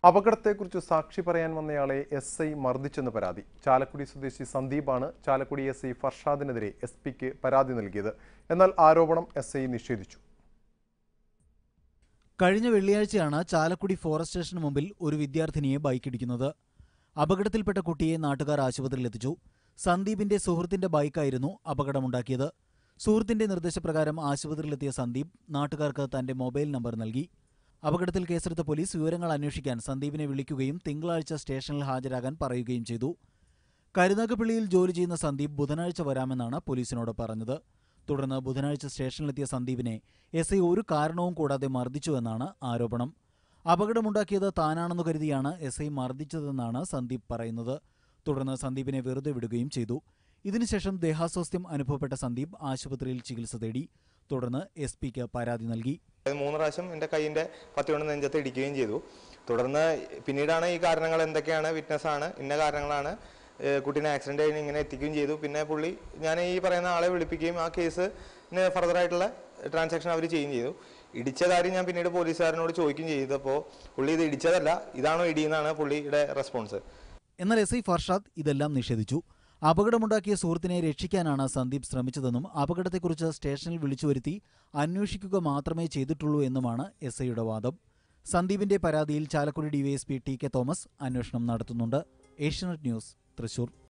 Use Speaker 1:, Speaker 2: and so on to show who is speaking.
Speaker 1: അപകടത്തെക്കുറിച്ച് സാക്ഷി പറയാൻ വന്നയാളെ S I മർദ്ദിച്ചെന്ന് പരാതി ചാലക്കുടി സ്വദേശി സന്ദീപാണ് ചാലക്കുടി എസ് ഐ ഫർഷാദിനെതിരെ എസ് പിക്ക് പരാതി നൽകിയത് എന്നാൽ ആരോപണം എസ് ഐ നിഷേധിച്ചു
Speaker 2: കഴിഞ്ഞ വെള്ളിയാഴ്ചയാണ് ചാലക്കുടി ഫോറസ്റ്റ് സ്റ്റേഷന് മുമ്പിൽ ഒരു വിദ്യാർത്ഥിനിയെ ബൈക്കിടിക്കുന്നത് അപകടത്തിൽപ്പെട്ട കുട്ടിയെ നാട്ടുകാർ ആശുപത്രിയിലെത്തിച്ചു സന്ദീപിന്റെ സുഹൃത്തിന്റെ ബൈക്കായിരുന്നു അപകടമുണ്ടാക്കിയത് സുഹൃത്തിന്റെ നിർദ്ദേശപ്രകാരം ആശുപത്രിയിലെത്തിയ സന്ദീപ് നാട്ടുകാർക്ക് തന്റെ മൊബൈൽ നമ്പർ നൽകി അപകടത്തിൽ കേസെടുത്ത പോലീസ് വിവരങ്ങൾ അന്വേഷിക്കാൻ സന്ദീപിനെ വിളിക്കുകയും തിങ്കളാഴ്ച സ്റ്റേഷനിൽ ഹാജരാകാൻ പറയുകയും ചെയ്തു കരുനാഗപ്പള്ളിയിൽ ജോലി ചെയ്യുന്ന സന്ദീപ് ബുധനാഴ്ച വരാമെന്നാണ് പോലീസിനോട് പറഞ്ഞത് തുടർന്ന് ബുധനാഴ്ച സ്റ്റേഷനിലെത്തിയ സന്ദീപിനെ എസ് ഐ ഒരു കാരണവും കൂടാതെ മർദ്ദിച്ചുവെന്നാണ് ആരോപണം അപകടമുണ്ടാക്കിയത് താനാണെന്നു കരുതിയാണ് എസ് ഐ മർദ്ദിച്ചതെന്നാണ് സന്ദീപ് പറയുന്നത് തുടർന്ന് സന്ദീപിനെ വെറുതെ വിടുകയും ചെയ്തു ഇതിനുശേഷം ദേഹാസ്വാസ്ഥ്യം അനുഭവപ്പെട്ട സന്ദീപ് ആശുപത്രിയിൽ ചികിത്സ തേടി തുടർന്ന് എസ് പിക്ക് പരാതി നൽകി
Speaker 3: അത് മൂന്ന് പ്രാവശ്യം എൻ്റെ കൈയിൻ്റെ പത്തി കൊണ്ട് നെഞ്ചത്ത് ഇടിക്കുകയും ചെയ്തു തുടർന്ന് പിന്നീടാണ് ഈ കാരണങ്ങൾ എന്തൊക്കെയാണ് വിറ്റ്നസ് ആണ് ഇന്ന കാരണങ്ങളാണ് ഏഹ് കുട്ടീനെ ആക്സിഡന്റ് കഴിഞ്ഞ് ഇങ്ങനെ എത്തിക്കുകയും ചെയ്തു പിന്നെ പുള്ളി ഞാൻ ഈ പറയുന്ന ആളെ വിളിപ്പിക്കുകയും ആ കേസ് ഫർദർ ആയിട്ടുള്ള ട്രാൻസാക്ഷൻ അവർ ചെയ്യുകയും ചെയ്തു ഇടിച്ച കാര്യം ഞാൻ പിന്നീട് പോലീസുകാരനോട് ചോദിക്കുകയും ചെയ്തപ്പോൾ പുള്ളി ഇത് ഇടിച്ചതല്ല ഇതാണോ ഇടിയെന്നാണ് പുള്ളിയുടെ റെസ്പോൺസ്
Speaker 2: എന്നാൽ എസ് ഐ ഫർഷാദ് ഇതെല്ലാം നിഷേധിച്ചു അപകടമുണ്ടാക്കിയ സുഹൃത്തിനെ രക്ഷിക്കാനാണ് സന്ദീപ് ശ്രമിച്ചതെന്നും അപകടത്തെക്കുറിച്ച് സ്റ്റേഷനിൽ വിളിച്ചുവരുത്തി അന്വേഷിക്കുക മാത്രമേ ചെയ്തിട്ടുള്ളൂ എന്നുമാണ് എസ് ഐയുടെ വാദം സന്ദീപിന്റെ പരാതിയിൽ Chalakudy DYSP T K Thomas അന്വേഷണം നടത്തുന്നുണ്ട് ഏഷ്യനെറ്റ് ന്യൂസ് തൃശൂർ